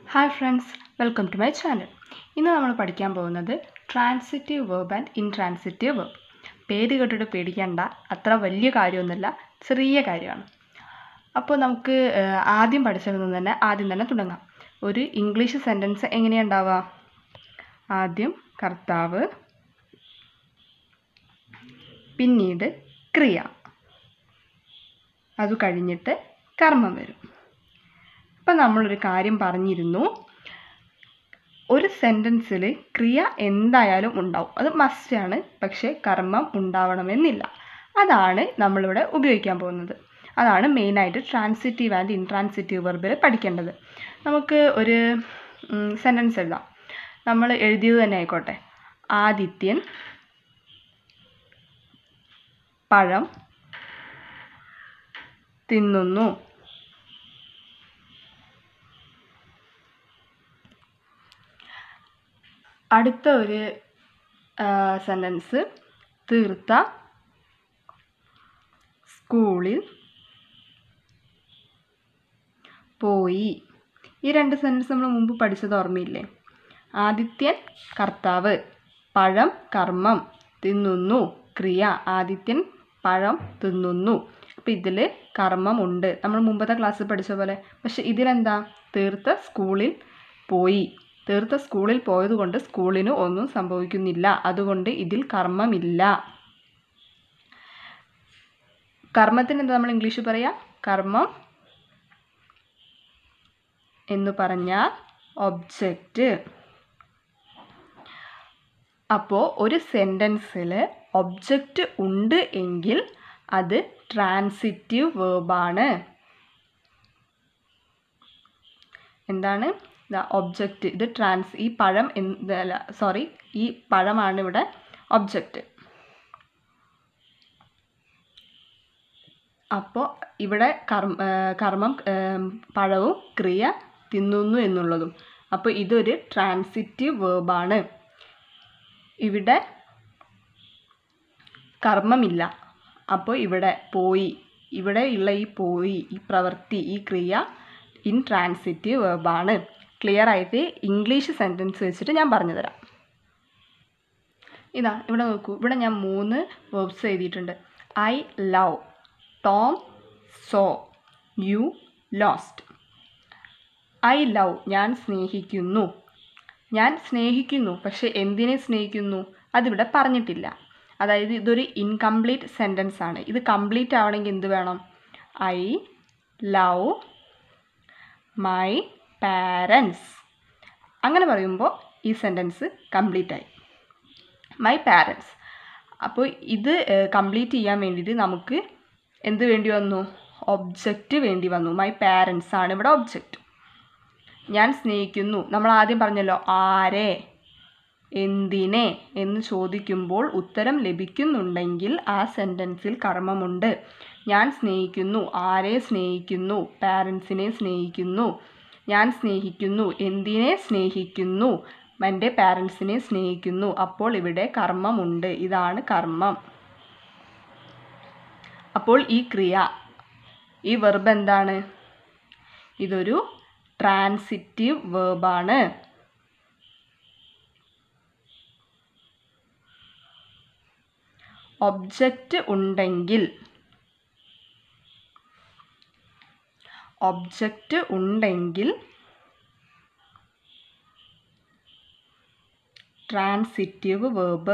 hi friends welcome to my channel ഇന്ന് നമ്മൾ പഠിക്കാൻ പോകുന്നത് transitive verb and intransitive verb പേര് കേട്ടിട്ട് പേടിക്കേണ്ട അത്ര വലിയ കാര്യമൊന്നുമില്ല ചെറിയ കാര്യമാണ് അപ്പോൾ നമുക്ക് ഏഹ്, ആദ്യം പഠിച്ചതിൽ നിന്ന് തന്നെ ആദ്യം തന്നെ തുടങ്ങാം ഒരു ഇംഗ്ലീഷ് സെൻറ്റൻസ് എങ്ങനെയാണ് ഉണ്ടാവുക ആദ്യം കർത്താവ് പിന്നീട് ക്രിയ അത് കഴിഞ്ഞിട്ട് കർമ്മം വരും അപ്പം നമ്മളൊരു കാര്യം പറഞ്ഞിരുന്നു ഒരു സെൻറ്റൻസിൽ ക്രിയ എന്തായാലും ഉണ്ടാവും അത് മസ്റ്റാണ് പക്ഷേ കർമ്മം ഉണ്ടാവണമെന്നില്ല അതാണ് നമ്മളിവിടെ ഉപയോഗിക്കാൻ പോകുന്നത് അതാണ് മെയിനായിട്ട് ട്രാൻസിറ്റീവ് ആൻഡ് ഇൻട്രാൻസിറ്റീവ് വെർബിൽ പഠിക്കേണ്ടത് നമുക്ക് ഒരു സെൻറ്റൻസ് എഴുതാം നമ്മൾ എഴുതിയത് തന്നെ ആയിക്കോട്ടെ ആദിത്യൻ പഴം തിന്നുന്നു അടുത്ത ഒരു സെൻറ്റൻസ് തീർത്ത സ്കൂളിൽ പോയി ഈ രണ്ട് സെൻറ്റൻസ് നമ്മൾ മുമ്പ് പഠിച്ചത് ഓർമ്മയില്ലേ ആദിത്യൻ കർത്താവ് പഴം കർമ്മം തിന്നുന്നു ക്രിയ ആദിത്യൻ പഴം തിന്നുന്നു അപ്പം ഇതിൽ കർമ്മമുണ്ട് നമ്മൾ മുമ്പത്തെ ക്ലാസ്സിൽ പഠിച്ച പോലെ പക്ഷെ ഇതിലെന്താ തീർത്ത സ്കൂളിൽ പോയി തീർത്ത സ്കൂളിൽ പോയതുകൊണ്ട് സ്കൂളിന് ഒന്നും സംഭവിക്കുന്നില്ല അതുകൊണ്ട് ഇതിൽ കർമ്മമില്ല കർമ്മത്തിന് എന്താ നമ്മൾ ഇംഗ്ലീഷിൽ പറയാ കർമ്മം എന്ന് പറഞ്ഞാൽ ഒബ്ജക്റ്റ് അപ്പോൾ ഒരു സെൻറ്റൻസിൽ ഒബ്ജക്റ്റ് ഉണ്ട് എങ്കിൽ അത് ട്രാൻസിറ്റീവ് വേർബാണ് എന്താണ് ഒബ്ജക്റ്റ് ഇത് ട്രാൻസ് ഈ പഴം എന്ത് അല്ല സോറി ഈ പഴമാണ് ഇവിടെ ഒബ്ജക്റ്റ് അപ്പോൾ ഇവിടെ കർമ്മ ഏർ കർമ്മം ഏർ പഴവും ക്രിയ തിന്നുന്നു എന്നുള്ളതും അപ്പോൾ ഇതൊരു ട്രാൻസിറ്റീവ് വേർബാണ് ഇവിടെ കർമ്മമില്ല അപ്പോൾ ഇവിടെ പോയി ഇവിടെ ഉള്ള ഈ പോയി ഈ പ്രവൃത്തി ഈ ക്രിയ ഇൻട്രാൻസിറ്റീവ് വേർബാണ് ക്ലിയർ ആയിട്ട് ഇംഗ്ലീഷ് സെൻറ്റൻസ് വെച്ചിട്ട് ഞാൻ പറഞ്ഞു തരാം ഇതാ ഇവിടെ നോക്കൂ ഇവിടെ ഞാൻ മൂന്ന് വേർബ്സ് എഴുതിയിട്ടുണ്ട് I love Tom saw you lost I love ഞാൻ സ്നേഹിക്കുന്നു ഞാൻ സ്നേഹിക്കുന്നു പക്ഷെ എന്തിനെ സ്നേഹിക്കുന്നു അതിവിടെ പറഞ്ഞിട്ടില്ല അതായത് ഇതൊരു ഇൻകംപ്ലീറ്റ് സെൻറ്റൻസ് ആണ് ഇത് കംപ്ലീറ്റ് ആവണമെങ്കിൽ എന്ത് വേണം ഐ ലവ് മൈ പാരൻസ് അങ്ങനെ പറയുമ്പോൾ ഈ സെൻറ്റൻസ് കംപ്ലീറ്റ് ആയി മൈ പാരൻസ് അപ്പോൾ ഇത് കംപ്ലീറ്റ് ചെയ്യാൻ വേണ്ടിയിട്ട് നമുക്ക് എന്ത് വേണ്ടി വന്നു ഒബ്ജക്റ്റ് വേണ്ടി വന്നു മൈ പാരൻസ് ആണ് ഇവിടെ ഒബ്ജക്റ്റ് ഞാൻ സ്നേഹിക്കുന്നു നമ്മൾ ആദ്യം പറഞ്ഞല്ലോ ആരെ എന്തിനെ എന്ന് ചോദിക്കുമ്പോൾ ഉത്തരം ലഭിക്കുന്നുണ്ടെങ്കിൽ ആ സെൻറ്റൻസിൽ കർമ്മമുണ്ട് ഞാൻ സ്നേഹിക്കുന്നു ആരെ സ്നേഹിക്കുന്നു പാരൻസിനെ സ്നേഹിക്കുന്നു ഞാൻ സ്നേഹിക്കുന്നു എന്തിനെ സ്നേഹിക്കുന്നു എൻ്റെ പാരൻസിനെ സ്നേഹിക്കുന്നു അപ്പോൾ ഇവിടെ കർമ്മമുണ്ട് ഇതാണ് കർമ്മം അപ്പോൾ ഈ ക്രിയ ഈ വെർബ് എന്താണ് ഇതൊരു ട്രാൻസിറ്റീവ് വേർബാണ് ഒബ്ജക്റ്റ് ഉണ്ടെങ്കിൽ ഒബ്ജക്റ്റ് ഉണ്ടെങ്കിൽ ട്രാൻസിറ്റീവ് വേർബ്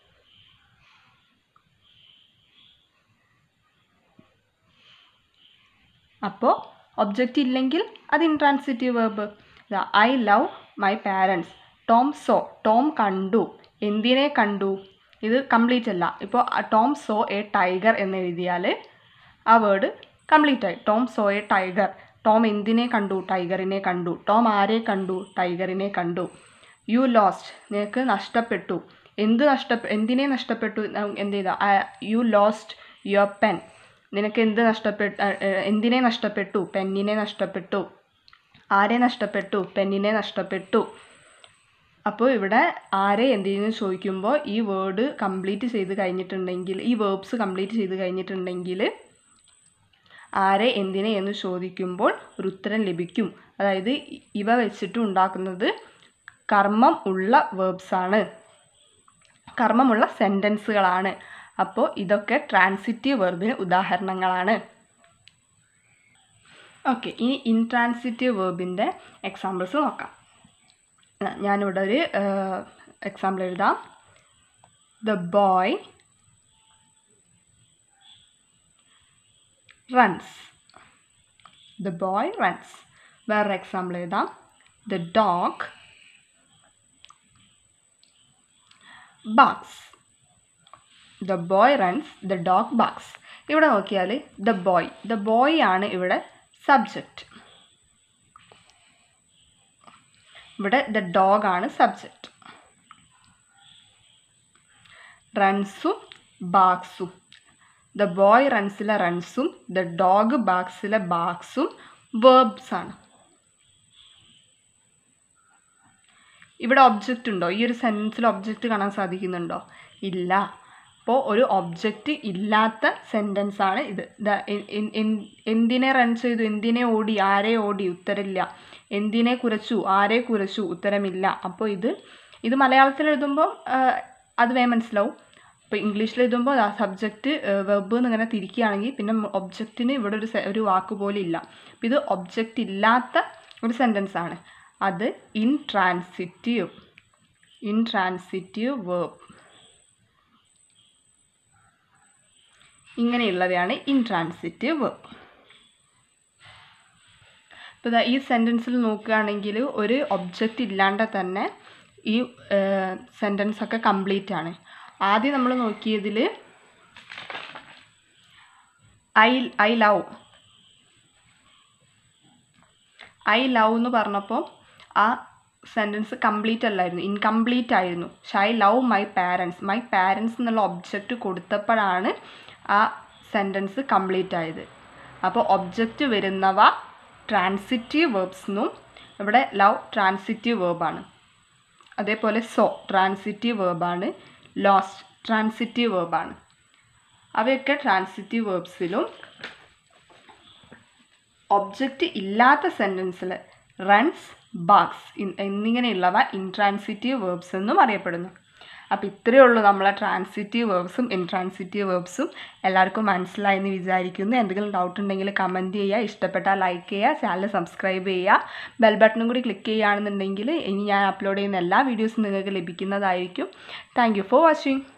അപ്പോൾ ഒബ്ജക്റ്റ് ഇല്ലെങ്കിൽ അത് intransitive verb I love my parents Tom saw Tom കണ്ടു എന്തിനെ കണ്ടു ഇത് കംപ്ലീറ്റ് അല്ല ഇപ്പോൾ ടോം സോ എ ടൈഗർ എന്ന് എഴുതിയാൽ ആ വേർഡ് കംപ്ലീറ്റ് ആയി Tom saw a tiger Tom എന്തിനെ കണ്ടു ടൈഗറിനെ കണ്ടു ടോം ആരെ കണ്ടു ടൈഗറിനെ കണ്ടു യു ലോസ്റ്റ് നിനക്ക് നഷ്ടപ്പെട്ടു എന്ത് നഷ്ടപ്പെ എന്തിനെ നഷ്ടപ്പെട്ടു ന- എന്ത് ചെയ്ത യു ലോസ്റ്റ് യുവർ പെൻ നിനക്ക് എന്ത് നഷ്ടപ്പെട്ടു എന്തിനെ നഷ്ടപ്പെട്ടു പെന്നിനെ നഷ്ടപ്പെട്ടു ആരെ നഷ്ടപ്പെട്ടു പെന്നിനെ നഷ്ടപ്പെട്ടു അപ്പോൾ ഇവിടെ ആരെ എന്തിനു ചോദിക്കുമ്പോൾ ഈ വേർഡ് കംപ്ലീറ്റ് ചെയ്ത് കഴിഞ്ഞിട്ടുണ്ടെങ്കിൽ ഈ വേർബ്സ് കംപ്ലീറ്റ് ചെയ്ത് കഴിഞ്ഞിട്ടുണ്ടെങ്കിൽ ആരെ എന്തിനെ എന്ന് ചോദിക്കുമ്പോൾ ഒരു ഉത്തരം ലഭിക്കും അതായത് ഇ- ഇവ വെച്ചിട്ട് ഉണ്ടാക്കുന്നത് കർമ്മം ഉള്ള വേർബ്സ് ആണ് കർമ്മമുള്ള സെൻറ്റൻസുകളാണ് അപ്പോൾ ഇതൊക്കെ ട്രാൻസിറ്റീവ് വെർബിന് ഉദാഹരണങ്ങളാണ് ഓക്കെ ഇനി ഇൻട്രാൻസിറ്റീവ് വേർബിൻ്റെ എക്സാമ്പിൾസ് നോക്കാം ആ, ഞാനിവിടെ ഒരു എക്സാമ്പിൾ എഴുതാം the boy runs the boy runs വേറൊരു എക്സാമ്പിൾ എഴുതാം the dog barks the boy runs the dog barks ഇവിടെ നോക്കിയാൽ ദ ബോയ് ദ ബോയ് ആണ് ഇവിടെ സബ്ജക്റ്റ് ഇവിടെ ദ ഡോഗ് ആണ് സബ്ജക്റ്റ് റൺസും ബാക്സും ദ ബോയ് റൺസിലെ റൺസും ദ ഡോഗ് ബാക്സിലെ ബാക്സും വേർബ്സ് ആണ് ഇവിടെ ഒബ്ജക്റ്റ് ഉണ്ടോ ഈ ഒരു സെൻറ്റൻസിൽ ഒബ്ജക്റ്റ് കാണാൻ സാധിക്കുന്നുണ്ടോ ഇല്ല അപ്പോൾ ഒരു ഒബ്ജക്റ്റ് ഇല്ലാത്ത സെൻറ്റൻസ് ആണ് ഇത് ദ എ- എൻ- എൻ- എന്തിനെ റൺ ചെയ്തു എന്തിനെ ഓടി ആരെ ഓടി ഉത്തരമില്ല എന്തിനെ കുരച്ചു ആരെ കുരച്ചു ഉത്തരമില്ല അപ്പോൾ ഇത് ഇത് മലയാളത്തിൽ എഴുതുമ്പോൾ അത് വേഗം മനസ്സിലാവും അപ്പോൾ ഇംഗ്ലീഷിൽ എഴുതുമ്പോൾ ആ സബ്ജക്റ്റ് വെബ് എന്നിങ്ങനെ തിരിക്കുകയാണെങ്കിൽ പിന്നെ ഒബ്ജക്റ്റിന് ഇവിടെ ഒരു സെ- ഒരു വാക്ക് പോലും ഇല്ല അപ്പോൾ ഇത് ഒബ്ജക്റ്റ് ഇല്ലാത്ത ഒരു സെൻറ്റൻസ് ആണ് അത് ഇൻട്രാൻസിറ്റീവ് ഇൻട്രാൻസിറ്റീവ് വേർബ് ഇങ്ങനെയുള്ളവയാണ് ഇൻട്രാൻസിറ്റീവ് വേർബ് ഇപ്പോൾ ദാ ഈ സെൻറ്റൻസിൽ നോക്കുകയാണെങ്കിൽ ഒരു ഒബ്ജക്റ്റ് ഇല്ലാണ്ട് തന്നെ ഈ സെൻറ്റൻസ് ഒക്കെ കംപ്ലീറ്റ് ആണ് ആദ്യം നമ്മൾ നോക്കിയതിൽ I I love I love എന്ന് പറഞ്ഞപ്പോൾ ആ സെൻറ്റൻസ് കംപ്ലീറ്റ് അല്ലായിരുന്നു ഇൻകംപ്ലീറ്റ് ആയിരുന്നു പക്ഷെ I love my parents my parents എന്നുള്ള ഒബ്ജക്റ്റ് കൊടുത്തപ്പോഴാണ് ആ സെൻറ്റൻസ് കംപ്ലീറ്റ് ആയത് അപ്പോൾ ഒബ്ജക്റ്റ് വരുന്നവ ട്രാൻസിറ്റീവ് വേർബ്സ് എന്നും ഇവിടെ ലവ് ട്രാൻസിറ്റീവ് വേർബാണ് അതേപോലെ സോ ട്രാൻസിറ്റീവ് വേർബാണ് ലോസ്റ്റ് ട്രാൻസിറ്റീവ് വേർബാണ് അവയൊക്കെ ട്രാൻസിറ്റീവ് വേർബ്സിലും ഒബ്ജക്റ്റ് ഇല്ലാത്ത സെൻറ്റൻസിൽ റൺസ് ബാക്സ് എന്നിങ്ങനെയുള്ളവ ഇൻട്രാൻസിറ്റീവ് വേർബ്സ് എന്നും അറിയപ്പെടുന്നു അപ്പോൾ ഇത്രയേ ഉള്ളൂ നമ്മളെ ട്രാൻസിറ്റീവ് വേർബ്സും ഇൻട്രാൻസിറ്റീവ് വേർബ്സും എല്ലാവർക്കും മനസ്സിലായി എന്ന് വിചാരിക്കുന്നു എന്തെങ്കിലും ഡൗട്ട് ഉണ്ടെങ്കിൽ കമൻറ്റ് ചെയ്യുക ഇഷ്ടപ്പെട്ടാൽ ലൈക്ക് ചെയ്യുക ചാനൽ സബ്സ്ക്രൈബ് ചെയ്യുക ബെൽ ബട്ടണും കൂടി ക്ലിക്ക് ചെയ്യുകയാണെന്നുണ്ടെങ്കിൽ ഇനി ഞാൻ അപ്ലോഡ് ചെയ്യുന്ന എല്ലാ വീഡിയോസും നിങ്ങൾക്ക് ലഭിക്കുന്നതായിരിക്കും താങ്ക് യു ഫോർ വാച്ചിങ്